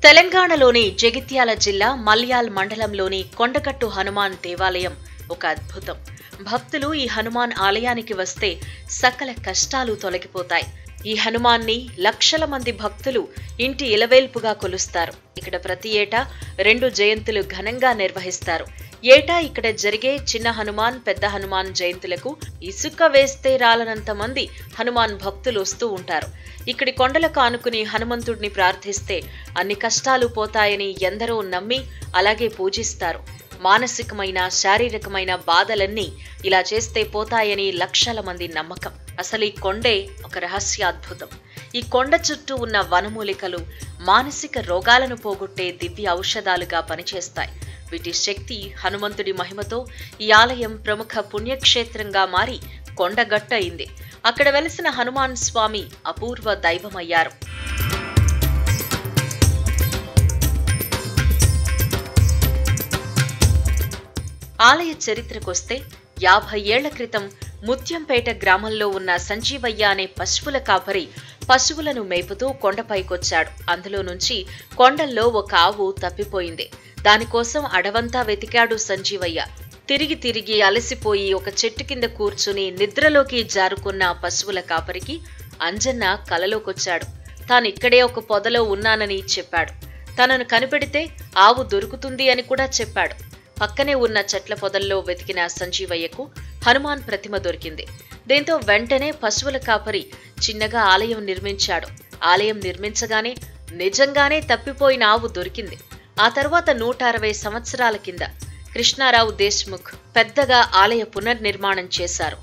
తెలంగాణలోని జగిత్యాల జిల్లా మల్యాల్ మండలంలోని కొండగట్టు హనుమాన్ దేవాలయం ఒక అద్భుతం భక్తులు ఈ హనుమాన్ ఆలయానికి వస్తే సకల కష్టాలు తొలగిపోతాయి ఈ హనుమాన్ని లక్షల మంది భక్తులు ఇంటి ఇలవేల్పుగా కొలుస్తారు ఇక్కడ ప్రతి ఏటా రెండు జయంతులు ఘనంగా నిర్వహిస్తారు ఏటా ఇక్కడ జరిగే చిన్న హనుమాన్ పెద్ద హనుమాన్ జయంతులకు ఇసుక వేస్తే రాలనంత మంది హనుమాన్ భక్తులు వస్తూ ఉంటారు ఇక్కడి కొండలకు ఆనుకుని హనుమంతుడిని ప్రార్థిస్తే అన్ని కష్టాలు పోతాయని ఎందరో నమ్మి అలాగే పూజిస్తారు మానసికమైన శారీరకమైన బాధలన్నీ ఇలా చేస్తే పోతాయని లక్షల మంది నమ్మకం అసలు ఈ కొండే ఒక రహస్యాద్భుతం ఈ కొండ చుట్టూ ఉన్న వనమూలికలు మానసిక రోగాలను పోగొట్టే దివ్య ఔషధాలుగా పనిచేస్తాయి వీటి శక్తి హనుమంతుడి మహిమతో ఈ ఆలయం ప్రముఖ పుణ్యక్షేత్రంగా మారి కొండగట్ట అయింది అక్కడ వెలిసిన హనుమాన్ స్వామి అపూర్వ దైవమయ్యారు ఆలయ చరిత్రకొస్తే యాభై ఏళ్ల క్రితం ముత్యంపేట గ్రామంలో ఉన్న సంజీవయ్య అనే పశువుల కాపరి పశువులను మేపుతూ కొండపైకొచ్చాడు అందులో నుంచి కొండల్లో ఒక ఆవు తప్పిపోయింది దానికోసం అడవంతా వెతికాడు సంజీవయ్య తిరిగి తిరిగి అలసిపోయి ఒక చెట్టు కింద కూర్చుని నిద్రలోకి జారుకున్న పశువుల కాపరికి అంజన్న కలలోకొచ్చాడు తానిక్కడే ఒక పొదలో ఉన్నానని చెప్పాడు తనను కనిపెడితే ఆవు దొరుకుతుంది అని కూడా చెప్పాడు పక్కనే ఉన్న చెట్ల పొదల్లో వెతికిన సంజీవయ్యకు హనుమాన్ ప్రతిమ దొరికింది దీంతో వెంటనే పశువుల కాపరి చిన్నగా ఆలయం నిర్మించాడు ఆలయం నిర్మించగానే నిజంగానే తప్పిపోయిన ఆవు దొరికింది ఆ తర్వాత నూట అరవై సంవత్సరాల కింద కృష్ణారావు దేశ్ముఖ్ పెద్దగా ఆలయ పునర్నిర్మాణం చేశారు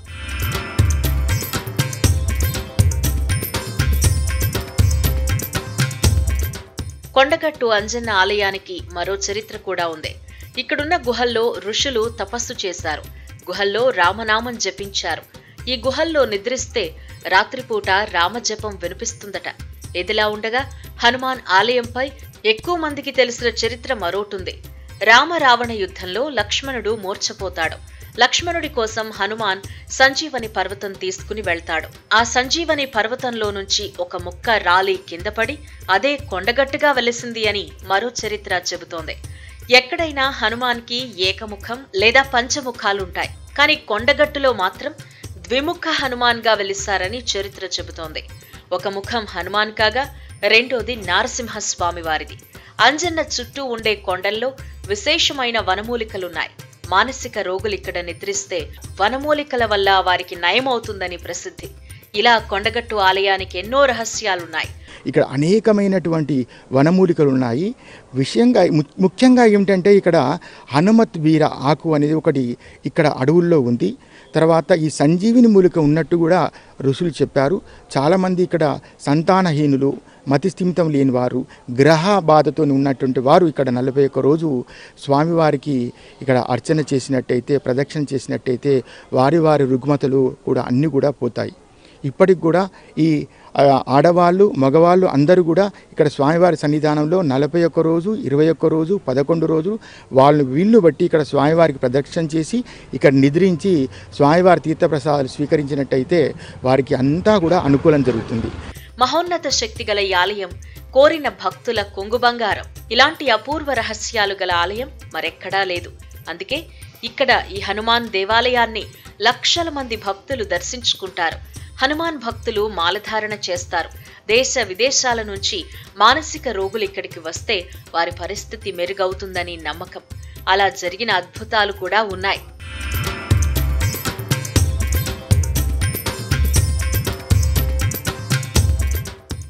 కొండగట్టు అంజన్న ఆలయానికి మరో చరిత్ర కూడా ఉంది ఇక్కడున్న గుహల్లో ఋషులు తపస్సు చేశారు గుహల్లో రామనామం జపించారు ఈ గుహల్లో నిద్రిస్తే రాత్రిపూట రామజపం వినిపిస్తుందట ఇదిలా ఉండగా హనుమాన్ ఆలయంపై ఎక్కువ మందికి తెలిసిన చరిత్ర మరోటుంది రామ రావణ యుద్ధంలో లక్ష్మణుడు మూర్ఛపోతాడు లక్ష్మణుడి కోసం హనుమాన్ సంజీవని పర్వతం తీసుకుని వెళ్తాడు ఆ సంజీవని పర్వతంలో నుంచి ఒక ముక్క రాలి కిందపడి అదే కొండగట్టుగా వెలిసింది అని మరో చరిత్ర చెబుతోంది ఎక్కడైనా హనుమాన్కి ఏకముఖం లేదా పంచముఖాలుంటాయి కానీ కొండగట్టులో మాత్రం ద్విముఖ హనుమాన్గా వెలిసారని చరిత్ర చెబుతోంది ఒక ముఖం హనుమాన్ కాగా రెండోది నారసింహస్వామి వారిది అంజన్న చుట్టూ ఉండే కొండల్లో విశేషమైన వనమూలికలున్నాయి మానసిక రోగులు ఇక్కడ నిద్రిస్తే వనమూలికల వల్ల వారికి నయమవుతుందని ప్రసిద్ధి ఇలా కొండగట్టు ఆలయానికి ఎన్నో రహస్యాలున్నాయి ఇక్కడ అనేకమైనటువంటి వనమూలికలు ఉన్నాయి విషయంగా ము- ముఖ్యంగా ఏమిటంటే ఇక్కడ హనుమత్ వీర ఆకు అనేది ఒకటి ఇక్కడ అడవుల్లో ఉంది తర్వాత ఈ సంజీవిని మూలిక ఉన్నట్టు కూడా ఋషులు చెప్పారు చాలామంది ఇక్కడ సంతానహీనులు మతిస్థిమితం లేని వారు గ్రహ బాధతో ఉన్నటువంటి వారు ఇక్కడ నలభై ఒక్క రోజు స్వామివారికి ఇక్కడ అర్చన చేసినట్టయితే ప్రదక్షిణ చేసినట్టయితే వారి వారి రుగ్మతలు కూడా అన్నీ కూడా పోతాయి ఇప్పటికి కూడా ఈ ఆ, ఆడవాళ్ళు మగవాళ్ళు అందరూ కూడా ఇక్కడ స్వామివారి సన్నిధానంలో నలభై ఒక్క రోజు ఇరవై ఒక్క రోజు పదకొండు రోజు వాళ్ళని వీళ్ళు బట్టి ఇక్కడ స్వామివారికి ప్రదక్షిణ చేసి ఇక్కడ నిద్రించి స్వామివారి తీర్థప్రసాదాలు స్వీకరించినట్టయితే వారికి అంతా కూడా అనుకూలం జరుగుతుంది మహోన్నత శక్తి గల ఈ ఆలయం కోరిన భక్తుల కొంగు బంగారం ఇలాంటి అపూర్వ రహస్యాలు గల ఆలయం మరెక్కడా లేదు అందుకే ఇక్కడ ఈ హనుమాన్ దేవాలయాన్ని లక్షల మంది భక్తులు దర్శించుకుంటారు హనుమాన్ భక్తులు మాలధారణ చేస్తారు దేశ విదేశాల నుంచి మానసిక రోగులు ఇక్కడికి వస్తే వారి పరిస్థితి మెరుగవుతుందని నమ్మకం అలా జరిగిన అద్భుతాలు కూడా ఉన్నాయి